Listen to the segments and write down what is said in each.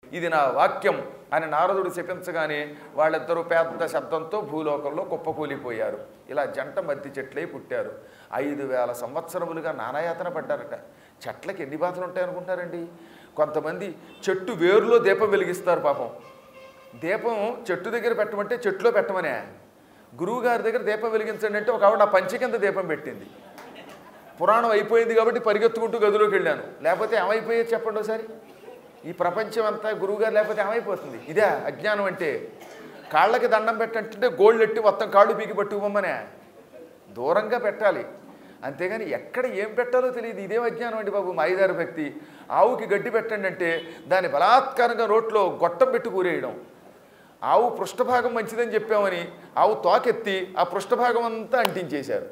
ఇది నా వాక్యం అని నారదుడు శపించగానే వాళ్ళిద్దరూ పెద్ద శబ్దంతో భూలోకంలో కుప్పకూలిపోయారు ఇలా జంట మద్ది చెట్లై పుట్టారు ఐదు వేల సంవత్సరములుగా నానాయాతన పడ్డారట చెట్లకి ఎన్ని బాధలు ఉంటాయనుకుంటారండి కొంతమంది చెట్టు వేరులో దీపం వెలిగిస్తారు పాపం దీపం చెట్టు దగ్గర పెట్టమంటే చెట్టులో పెట్టమనే గురువు గారి దగ్గర దీపం వెలిగించండి అంటే ఒక ఆవిడ నా పంచి కింద దీపం పెట్టింది పురాణం అయిపోయింది కాబట్టి పరిగెత్తుకుంటూ గదిలోకి వెళ్ళాను లేకపోతే ఏమైపోయేది చెప్పండి ఒకసారి ఈ ప్రపంచం అంతా గురువుగారు లేకపోతే ఏమైపోతుంది ఇదే అజ్ఞానం అంటే కాళ్ళకి దండం పెట్టంటే గోల్డ్ ఎట్టి మొత్తం కాళ్ళు పీకి పట్టుకోమనే దూరంగా పెట్టాలి అంతేగాని ఎక్కడ ఏం పెట్టాలో తెలియదు ఇదే అజ్ఞానం అండి బాబు మాయిదారు భక్తి ఆవుకి గడ్డి పెట్టండి అంటే దాన్ని బలాత్కారంగా రోట్లో గొట్టం పెట్టి కూరేయడం ఆవు పృష్ఠభాగం మంచిదని చెప్పామని ఆవు తోకెత్తి ఆ పృష్ఠభాగం అంతా అంటించేశారు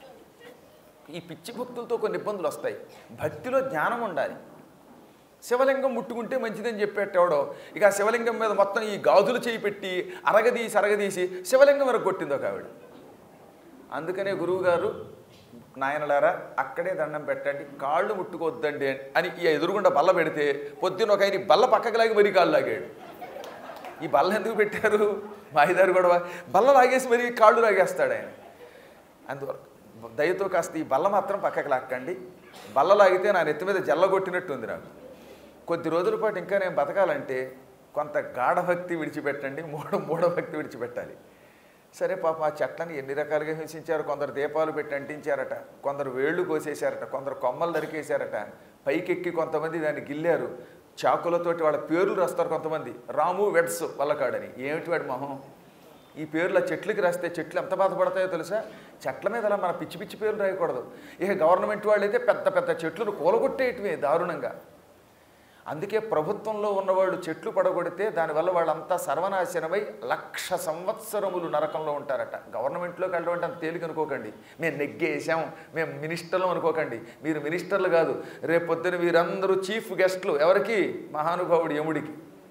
ఈ పిచ్చి భక్తులతో కొన్ని ఇబ్బందులు వస్తాయి భక్తిలో జ్ఞానం ఉండాలి శివలింగం ముట్టుకుంటే మంచిదని చెప్పేటవాడో ఇక ఆ శివలింగం మీద మొత్తం ఈ గాజులు చేయి పెట్టి అరగదీసి అరగదీసి శివలింగం వరకు కొట్టింది ఒక ఆవిడ అందుకనే గురువుగారు నాయనలారా అక్కడే దండం పెట్టండి కాళ్ళు ముట్టుకోవద్దండి అని ఈ ఎదురుగుండా బల్ల పెడితే పొద్దున్న ఒక ఆయన ఈ బల్ల పక్కకి లాగి మరీ కాళ్ళు లాగాడు ఈ బల్ల ఎందుకు పెట్టారు మా ఐదారు గొడవ బల్ల లాగేసి మరీ కాళ్ళు లాగేస్తాడు ఆయన అందువల్ల దయతో కాస్త ఈ బల్ల మాత్రం పక్కకి లాక్కండి బల్ల లాగితే నా నెత్తి మీద జల్ల కొట్టినట్టుంది నాకు కొద్ది రోజుల పాటు ఇంకా నేను బతకాలంటే కొంత గాఢభక్తి విడిచిపెట్టండి మూఢ మూఢభక్తి విడిచిపెట్టాలి సరే పాప ఆ చెట్లని ఎన్ని రకాలుగా హింసించారు కొందరు దీపాలు పెట్టి అంటించారట కొందరు వేళ్ళు కోసేశారట కొందరు కొమ్మలు నరికేశారట పైకెక్కి కొంతమంది దాన్ని గిల్లారు చాకులతోటి వాళ్ళ పేర్లు రాస్తారు కొంతమంది రాము వెడ్స్ వల్లకాడని ఏమిటి వాడి మొహం ఈ పేర్లు ఆ చెట్లకి రాస్తే చెట్లు ఎంత బాధపడతాయో తెలుసా చెట్ల మీద అలా మన పిచ్చి పిచ్చి పేర్లు రాయకూడదు ఇక గవర్నమెంట్ వాళ్ళైతే పెద్ద పెద్ద చెట్లను కూలగొట్టేయటమే దారుణంగా అందుకే ప్రభుత్వంలో ఉన్నవాళ్ళు చెట్లు పడగొడితే దానివల్ల వాళ్ళంతా సర్వనాశనమై లక్ష సంవత్సరములు నరకంలో ఉంటారట గవర్నమెంట్లోకి వెళ్ళడం అంటే అంత తేలిక అనుకోకండి మేము నెగ్గేసాం మేము మినిస్టర్లు అనుకోకండి మీరు మినిస్టర్లు కాదు రేపొద్దున వీరందరూ చీఫ్ గెస్ట్లు ఎవరికి మహానుభావుడు యముడికి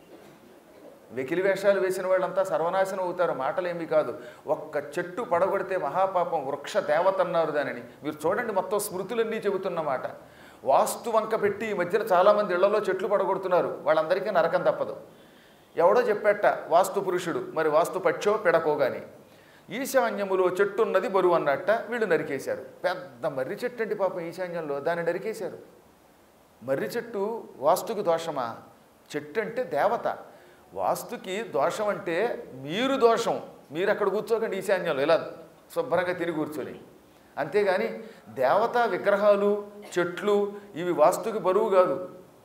వెకిలి వేషాలు వేసిన వాళ్ళంతా సర్వనాశనం అవుతారు మాటలేమీ కాదు ఒక్క చెట్టు పడగొడితే మహాపాపం వృక్ష దేవత అన్నారు దానిని మీరు చూడండి మొత్తం స్మృతులన్నీ చెబుతున్న మాట వాస్తు వంక పెట్టి ఈ మధ్యన చాలామంది ఇళ్లలో చెట్లు పడగొడుతున్నారు వాళ్ళందరికీ నరకం తప్పదు ఎవడో చెప్పేట వాస్తు పురుషుడు మరి వాస్తు పక్షో పెడకో గాని ఈశాన్యములో చెట్టు ఉన్నది బరువు అన్నట్ట వీళ్ళు నరికేశారు పెద్ద మర్రి చెట్టు అండి పాపం ఈశాన్యంలో దాన్ని నరికేశారు మర్రి చెట్టు వాస్తుకి దోషమా చెట్టు అంటే దేవత వాస్తుకి దోషం అంటే మీరు దోషం మీరు అక్కడ కూర్చోకండి ఈశాన్యంలో ఇలా శుభ్రంగా తిరిగి కూర్చొని అంతేగాని దేవతా విగ్రహాలు చెట్లు ఇవి వాస్తుకి బరువు కాదు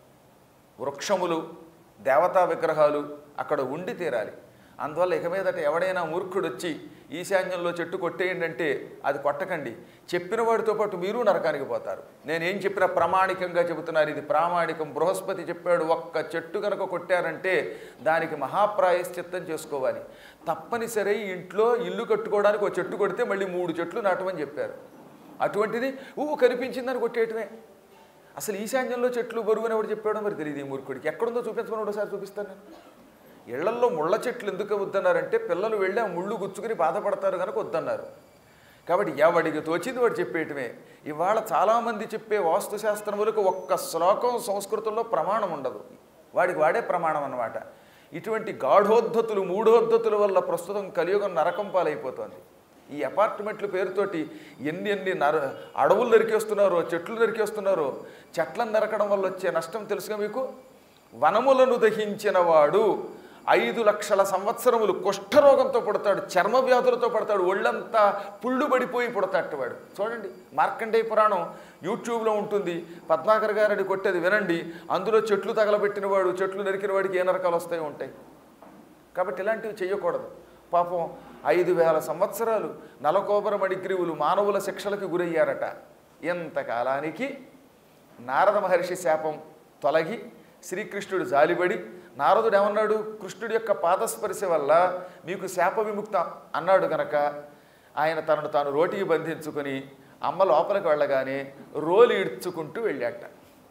వృక్షములు దేవతా విగ్రహాలు అక్కడ ఉండి తీరాలి అందువల్ల ఇక మీదట ఎవడైనా మూర్ఖుడు వచ్చి ఈశాన్యంలో చెట్టు కొట్టేయండి అంటే అది కొట్టకండి చెప్పిన వాడితో పాటు మీరు నరకానికి పోతారు నేనేం చెప్పినా ప్రామాణికంగా చెబుతున్నారు ఇది ప్రామాణికం బృహస్పతి చెప్పాడు ఒక్క చెట్టు కనుక కొట్టారంటే దానికి మహాప్రాయశ్చిత్తం చేసుకోవాలి తప్పనిసరి ఇంట్లో ఇల్లు కట్టుకోవడానికి ఒక చెట్టు కొడితే మళ్ళీ మూడు చెట్లు నాటమని చెప్పారు అటువంటిది ఊ కనిపించిందని కొట్టేయటమే అసలు ఈశాన్యంలో చెట్లు బరువు అని ఎవడు చెప్పాడో మరి తెలియదు ఈ మూర్ఖుడికి ఎక్కడుందో చూపించమని ఒకసారి చూపిస్తాను నేను ఇళ్లల్లో ముళ్ళ చెట్లు ఎందుకు వద్దన్నారంటే పిల్లలు వెళ్ళి ఆ ముళ్ళు గుచ్చుకుని బాధపడతారు కనుక వద్దన్నారు కాబట్టి ఎవడికి తోచింది వాడు చెప్పేయటమే ఇవాళ చాలామంది చెప్పే వాస్తుశాస్త్రములకు ఒక్క శ్లోకం సంస్కృతంలో ప్రమాణం ఉండదు వాడికి వాడే ప్రమాణం అన్నమాట ఇటువంటి గాఢోద్ధతులు మూఢోద్ధతుల వల్ల ప్రస్తుతం కలియుగం నరకం పాలైపోతోంది ఈ అపార్ట్మెంట్ల పేరుతోటి ఎన్ని ఎన్ని నర అడవులు నరికేస్తున్నారో చెట్లు నరికేస్తున్నారో చెట్లను నరకడం వల్ల వచ్చే నష్టం తెలుసుగా మీకు వనములను దహించిన వాడు ఐదు లక్షల సంవత్సరములు కుష్ఠరోగంతో పుడతాడు చర్మ వ్యాధులతో పడతాడు ఒళ్ళంతా పుళ్ళు పడిపోయి పుడతాడు వాడు చూడండి మార్కండేయ పురాణం యూట్యూబ్లో ఉంటుంది పద్మాకర్ గారని కొట్టేది వినండి అందులో చెట్లు తగలబెట్టిన వాడు చెట్లు నరికిన వాడికి ఏ నరకాలు వస్తాయి ఉంటాయి కాబట్టి ఇలాంటివి చేయకూడదు పాపం ఐదు వేల సంవత్సరాలు నలకోబర మణిగ్రీవులు మానవుల శిక్షలకు గురయ్యారట ఎంతకాలానికి నారద మహర్షి శాపం తొలగి శ్రీకృష్ణుడు జాలిబడి నారదుడు ఏమన్నాడు కృష్ణుడి యొక్క పాదస్పర్శ వల్ల మీకు శాప విముక్త అన్నాడు గనక ఆయన తనను తాను రోటికి బంధించుకొని అమ్మ లోపలికి వెళ్ళగానే రోలు ఈడ్చుకుంటూ వెళ్ళాట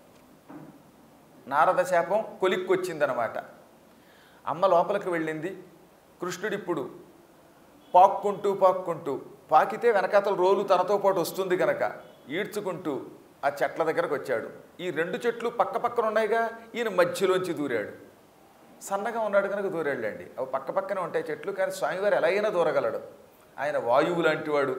నారద శాపం కొలిక్కొచ్చిందనమాట అమ్మ లోపలికి వెళ్ళింది కృష్ణుడు ఇప్పుడు పాక్కుంటూ పాక్కుంటూ పాకితే వెనకాతల రోలు తనతో పాటు వస్తుంది గనక ఈడ్చుకుంటూ ఆ చెట్ల దగ్గరకు వచ్చాడు ఈ రెండు చెట్లు పక్క పక్కన ఉన్నాయిగా ఈయన మధ్యలోంచి దూరాడు సన్నగా ఉన్నాడు కనుక దూరెళ్ళండి అవి పక్క పక్కనే ఉంటాయి చెట్లు కానీ స్వామివారు ఎలాగైనా దూరగలడు ఆయన వాయువు లాంటి వాడు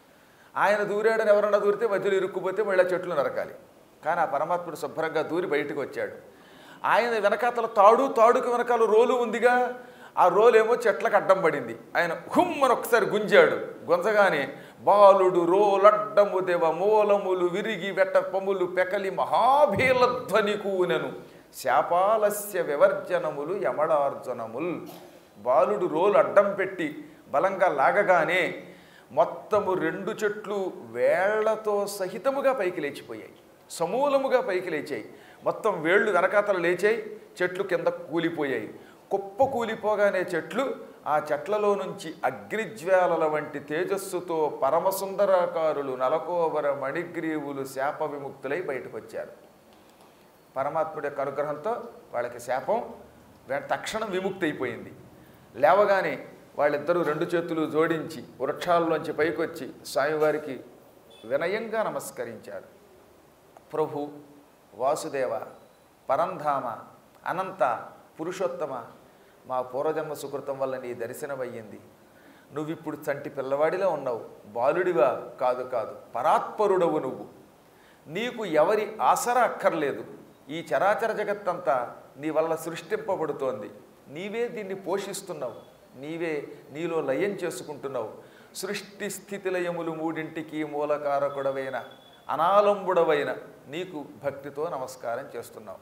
ఆయన దూరాడని ఎవరన్నా దూరితే మధ్యలో ఇరుక్కుపోతే మళ్ళీ ఆ చెట్లు నరకాలి కానీ ఆ పరమాత్ముడు శుభ్రంగా దూరి బయటకు వచ్చాడు ఆయన వెనకాతల తాడు తాడుకు వెనకాల రోలు ఉందిగా ఆ రోలేమో చెట్లకు అడ్డం పడింది ఆయన హుమ్మని ఒకసారి గుంజాడు గుంజగానే బాలుడు రోలడ్డము దేవ మూలములు విరిగి వెట్ట పములు పెకలి మహాభీలధ్వని కూనెను శాపాలస్య వివర్జనములు యమడార్జనముల్ బాలుడు రోలు అడ్డం పెట్టి బలంగా లాగగానే మొత్తము రెండు చెట్లు వేళ్లతో సహితముగా పైకి లేచిపోయాయి సమూలముగా పైకి లేచాయి మొత్తం వేళ్ళు వెనకాతలు లేచాయి చెట్లు కింద కూలిపోయాయి కుప్ప కూలిపోగానే చెట్లు ఆ చెట్లలో నుంచి అగ్నిజ్వాలల వంటి తేజస్సుతో పరమసుందరాకారులు నలకోవర మణిగ్రీవులు శాప విముక్తులై బయటకు వచ్చారు పరమాత్ముడి యొక్క అనుగ్రహంతో వాళ్ళకి శాపం వె- తక్షణం విముక్తి అయిపోయింది లేవగానే వాళ్ళిద్దరూ రెండు చేతులు జోడించి వృక్షాల్లోంచి పైకొచ్చి స్వామివారికి వినయంగా నమస్కరించారు ప్రభు వాసుదేవ పరంధామ అనంత పురుషోత్తమ మా పూర్వజన్మ సుకృతం వల్ల నీ దర్శనమయ్యింది నువ్విప్పుడు చంటి పిల్లవాడిలో ఉన్నావు బాలుడివా కాదు కాదు పరాత్పరుడవు నువ్వు నీకు ఎవరి ఆసరా అక్కర్లేదు ఈ చరాచర జగత్తంతా నీ వల్ల సృష్టింపబడుతోంది నీవే దీన్ని పోషిస్తున్నావు నీవే నీలో లయం చేసుకుంటున్నావు సృష్టి స్థితి లయములు మూడింటికి మూలకారకుడవైన అనాలంబుడవైన నీకు భక్తితో నమస్కారం చేస్తున్నావు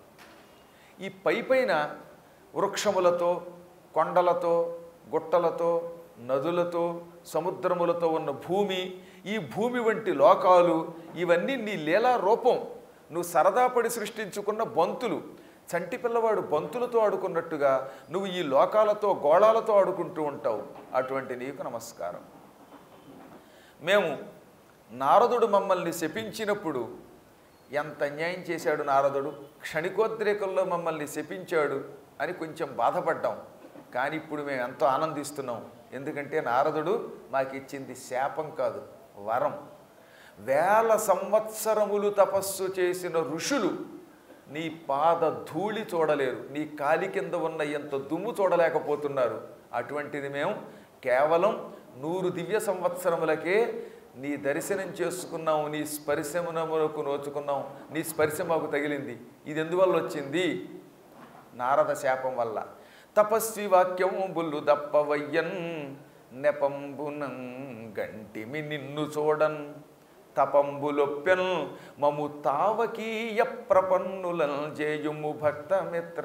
ఈ పై పైన వృక్షములతో కొండలతో గుట్టలతో నదులతో సముద్రములతో ఉన్న భూమి ఈ భూమి వంటి లోకాలు ఇవన్నీ నీ లీలా రూపం నువ్వు సరదా పడి సృష్టించుకున్న బంతులు చంటి పిల్లవాడు బంతులతో ఆడుకున్నట్టుగా నువ్వు ఈ లోకాలతో గోళాలతో ఆడుకుంటూ ఉంటావు అటువంటి నీకు నమస్కారం మేము నారదుడు మమ్మల్ని శపించినప్పుడు ఎంత అన్యాయం చేశాడు నారదుడు క్షణికోద్రేకంలో మమ్మల్ని శపించాడు అని కొంచెం బాధపడ్డాం కానీ ఇప్పుడు మేము ఎంతో ఆనందిస్తున్నాం ఎందుకంటే నారదుడు మాకు ఇచ్చింది శాపం కాదు వరం వేల సంవత్సరములు తపస్సు చేసిన ఋషులు నీ పాద ధూళి చూడలేరు నీ కాలి కింద ఉన్న ఎంత దుమ్ము చూడలేకపోతున్నారు అటువంటిది మేము కేవలం నూరు దివ్య సంవత్సరములకే నీ దర్శనం చేసుకున్నాం నీ స్పర్శమునములకు నోచుకున్నాం నీ స్పర్శ మాకు తగిలింది ఇది ఎందువల్ల వచ్చింది నారద శాపం వల్ల తపస్వి వాక్యం బుల్లు దప్పవయ్యన్ నెపంబునం గంటిమి నిన్ను చూడన్ తపంబులొప్పెన్ మము తావకీయ ప్రపన్నులన్ జేయుము భక్తమిత్ర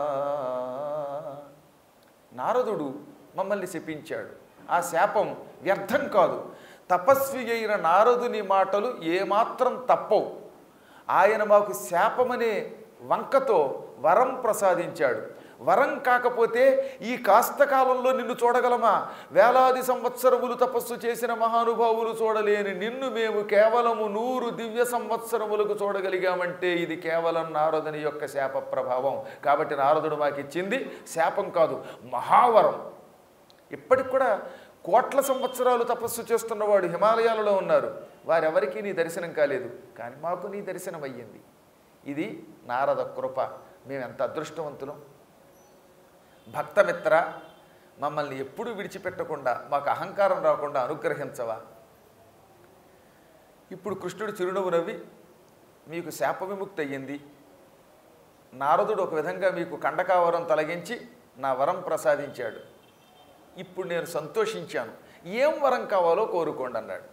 నారదుడు మమ్మల్ని శపించాడు ఆ శాపం వ్యర్థం కాదు తపస్వి అయిన నారదుని మాటలు ఏమాత్రం తప్పవు ఆయన మాకు శాపమనే వంకతో వరం ప్రసాదించాడు వరం కాకపోతే ఈ కాస్త కాలంలో నిన్ను చూడగలమా వేలాది సంవత్సరములు తపస్సు చేసిన మహానుభావులు చూడలేని నిన్ను మేము కేవలము నూరు దివ్య సంవత్సరములకు చూడగలిగామంటే ఇది కేవలం నారదుని యొక్క శాప ప్రభావం కాబట్టి నారదుడు మాకు ఇచ్చింది శాపం కాదు మహావరం ఇప్పటికి కూడా కోట్ల సంవత్సరాలు తపస్సు చేస్తున్నవాడు హిమాలయాలలో ఉన్నారు వారెవరికీ నీ దర్శనం కాలేదు కానీ మాకు నీ దర్శనం అయ్యింది ఇది నారద కృప మేము ఎంత అదృష్టవంతులం భక్తమిత్ర మమ్మల్ని ఎప్పుడూ విడిచిపెట్టకుండా మాకు అహంకారం రాకుండా అనుగ్రహించవా ఇప్పుడు కృష్ణుడు చిరునవ్వు నవ్వి మీకు శాప విముక్తి అయ్యింది నారదుడు ఒక విధంగా మీకు కండకావరం తొలగించి నా వరం ప్రసాదించాడు ఇప్పుడు నేను సంతోషించాను ఏం వరం కావాలో కోరుకోండి అన్నాడు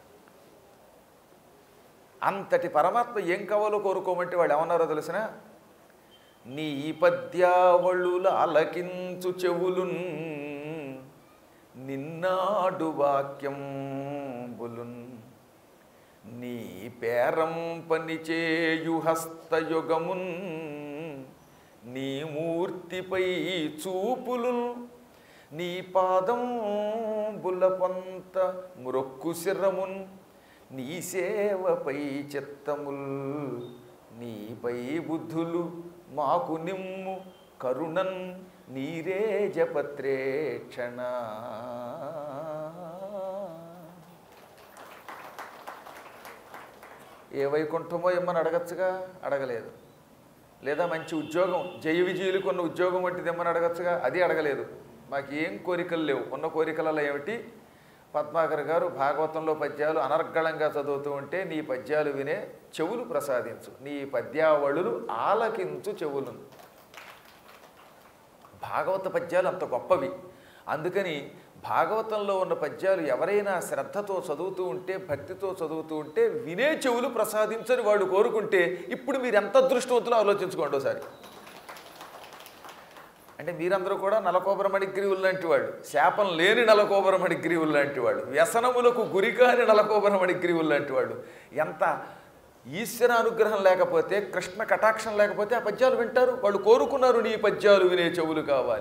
అంతటి పరమాత్మ ఏం కావాలో కోరుకోమంటే వాళ్ళు ఏమన్నారో తెలిసిన నీ పద్యావళుల అలకించు చెవులున్ నిన్నాడు వాక్యం బులున్ నీ పేరం పనిచేయు హస్తయుగమున్ నీ మూర్తిపై చూపులు నీ పాదం బులపంత మురొక్కు శిరమున్ నీ సేవపై చిత్తముల్ నీపై బుద్ధులు మాకు నిమ్ము కరుణన్ నీరే జపత్రేక్షణ ఏ వైకుంఠమో ఇమ్మని అడగచ్చుగా అడగలేదు లేదా మంచి ఉద్యోగం జయ విజయులకు ఉన్న ఉద్యోగం వంటిది ఏమని అడగచ్చుగా అది అడగలేదు మాకు ఏం కోరికలు లేవు ఉన్న కోరికలలో ఏమిటి పద్మాకర్ గారు భాగవతంలో పద్యాలు అనర్గళంగా చదువుతూ ఉంటే నీ పద్యాలు వినే చెవులు ప్రసాదించు నీ పద్యావళులు ఆలకించు చెవులను భాగవత పద్యాలు అంత గొప్పవి అందుకని భాగవతంలో ఉన్న పద్యాలు ఎవరైనా శ్రద్ధతో చదువుతూ ఉంటే భక్తితో చదువుతూ ఉంటే వినే చెవులు ప్రసాదించని వాళ్ళు కోరుకుంటే ఇప్పుడు మీరు ఎంత అదృష్టవంతులో ఆలోచించుకోండి ఒకసారి అంటే మీరందరూ కూడా నలకోబరమణిగ్రీవులు లాంటి వాళ్ళు శాపం లేని నలకోబరమణిగ్రీవులు లాంటి వాళ్ళు వ్యసనములకు గురికాని నలకోబరమణిగ్రీవులు లాంటి వాళ్ళు ఎంత ఈశ్వర అనుగ్రహం లేకపోతే కృష్ణ కటాక్షం లేకపోతే ఆ పద్యాలు వింటారు వాళ్ళు కోరుకున్నారు నీ పద్యాలు వినే చెవులు కావాలి